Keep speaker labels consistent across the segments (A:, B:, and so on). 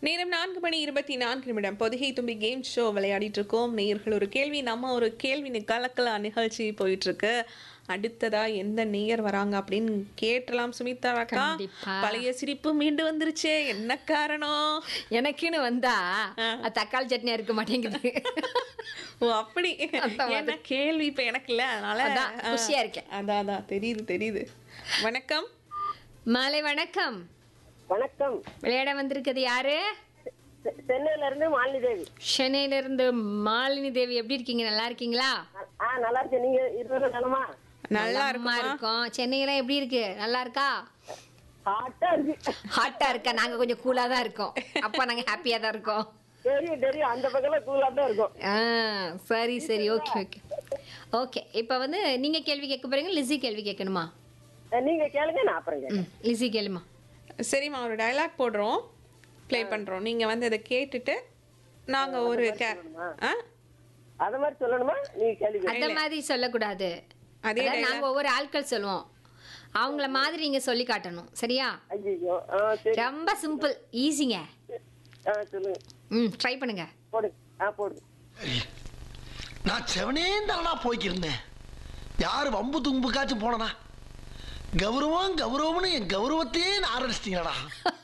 A: நேரம் நான்கு மணி இருபத்தி நான்கு நிமிடம் பொதிகை தும்பி கேம் ஷோ விளையாடிட்டு இருக்கோம் நேயர்கள் ஒரு கேள்வி நம்ம ஒரு கேள்வி கலக்கலா நிகழ்ச்சி போயிட்டு இருக்கு அடுத்ததா எந்த நேயர் வராங்க அப்படின்னு கேட்டலாம் சுமிதா அக்கா
B: கண்டிப்பா.
A: பழைய சிரிப்பு மீண்டு வந்துருச்சே என்ன காரணம்
B: எனக்குன்னு வந்தா அது தக்காளி சட்னி இருக்க மாட்டேங்குது
A: ஓ அப்படி
B: அந்த மாதிரி.
A: ஏன்னா கேள்வி இப்ப எனக்கு இல்ல அதனால
B: அதான்,
A: ஆ,
B: குஷியா இருக்கேன்.
A: அதான் அதான் தெரியுது தெரியுது வணக்கம்
B: மாலை வணக்கம்
C: வணக்கம்
B: விளையாட வந்திருக்கிறது யாரு
C: செ- சென்னையில இருந்து மாலினி தேவி
B: சென்னையில இருந்து மாலினி தேவி எப்படி இருக்கீங்க நல்லா இருக்கீங்களா
C: ஆ நல்லா இருக்கேன் நீங்க இருபது நிலமா
A: நல்லா
B: நலமா
A: இருக்குமா
B: இருக்கோம் சென்னையெல்லாம் எப்படி இருக்கு நல்லா இருக்கா
C: ஹாட்டா இருக்கு
B: ஹாட்டா இருக்கா நாங்க கொஞ்சம் கூலா தான் இருக்கோம் அப்ப நாங்க ஹாப்பியா தான் இருக்கோம்
C: தெரியும் தெரியும் அந்த பக்கத்துல கூலா தான் இருக்கும்
B: ஆ சரி சரி ஓகே ஓகே ஓகே இப்போ வந்து நீங்க கேள்வி கேட்க போறீங்க லிஸி கேள்வி கேட்கணுமா
C: அஹ் நீங்க கேளுங்க நான் அப்புறம் கேட்கிறேன்.
B: ம் லிஸி கேளுமா
A: சரிம்மா ஒரு டயலாக் போடுறோம் ப்ளே பண்றோம் நீங்க வந்து அதை கேட்டுட்டு நாங்க ஒரு கே ஆ
C: அத மாதிரி சொல்லணுமா நீங்க கேள்வி கேளுங்க.
B: அந்த மாதிரி சொல்லக்கூடாது
A: அதே
B: அதாவது நாங்க ஒவ்வொரு ஆட்கள் சொல்லுவோம் அவங்கள மாதிரி நீங்க சொல்லி காட்டணும் சரியா
C: ஐயோ ஆ சரி
B: ரொம்ப சிம்பிள் ஈஸிங்க
C: ஆ சொல்லுங்க
B: ம் ட்ரை பண்ணுங்க
C: போடுங்க ஆ போடுங்க
D: நான் செவனே தானா போய்க்கிருந்தேன் யாரு வம்பு தும்புக்காச்சும் போனனா கௌரவம் கௌரவம்னு என் கௌரவத்தையே ஆரம்பிச்சிட்டீங்களா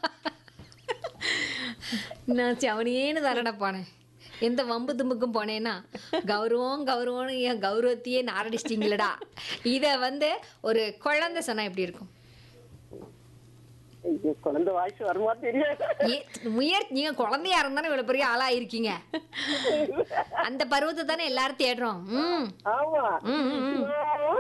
B: நான் செவனியேன்னு தரட போனேன் எந்த வம்பு தும்புக்கும் போனேன்னா கௌரவம் கௌரவம்னு என் கௌரவத்தையே நாரடிச்சிட்டீங்களடா இதை வந்து ஒரு குழந்தை சொன்னா எப்படி இருக்கும்
C: ஐயோ குழந்தை வாய்ஸ் வருமா தெரியாது
B: ஏ- முயற்சி நீங்க குழந்தையா இருந்தானே இவ்வளவு பெரிய ஆளா இருக்கீங்க அந்த பருவத்தை தானே எல்லாரும் தேடுறோம் ம்
C: ஆமா
B: ம், ம், ம்.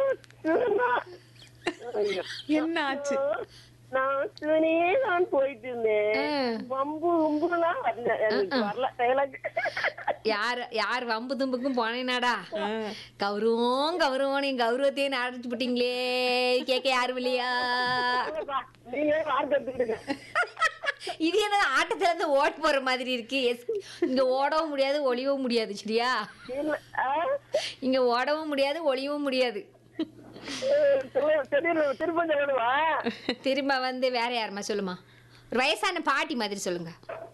C: ஐயோ.
A: என்ன ஆச்சு
C: நான் துணியே நான் போயிட்டு இருந்தேன்
B: ம்.
C: வம்பு உம்புலாம் வரல எனக்கு வரல டைலாக்
B: யார் யார் வம்பு தும்புக்கும் போனேனாடா கௌரவம் கௌரவம் என் கௌரவத்தையே நாடிச்சு போட்டீங்களே கேட்க யாரும் இல்லையா
C: நீங்களே வார்த்தை எடுத்துக்கிடுங்க
B: இது என்ன ஆட்டத்துல இருந்து ஓட் போற மாதிரி இருக்கு எஸ் இங்க ஓடவும் முடியாது ஒளியவும் முடியாது சரியா
C: இல்ல ஆ?
B: இங்க ஓடவும் முடியாது ஒளியவும் முடியாது
C: அஹ் சொல்லு- தெரியல திரும்ப சொல்லணுமா
B: திரும்ப வந்து வேற யாருமா சொல்லுமா ஒரு வயசான பாட்டி மாதிரி சொல்லுங்க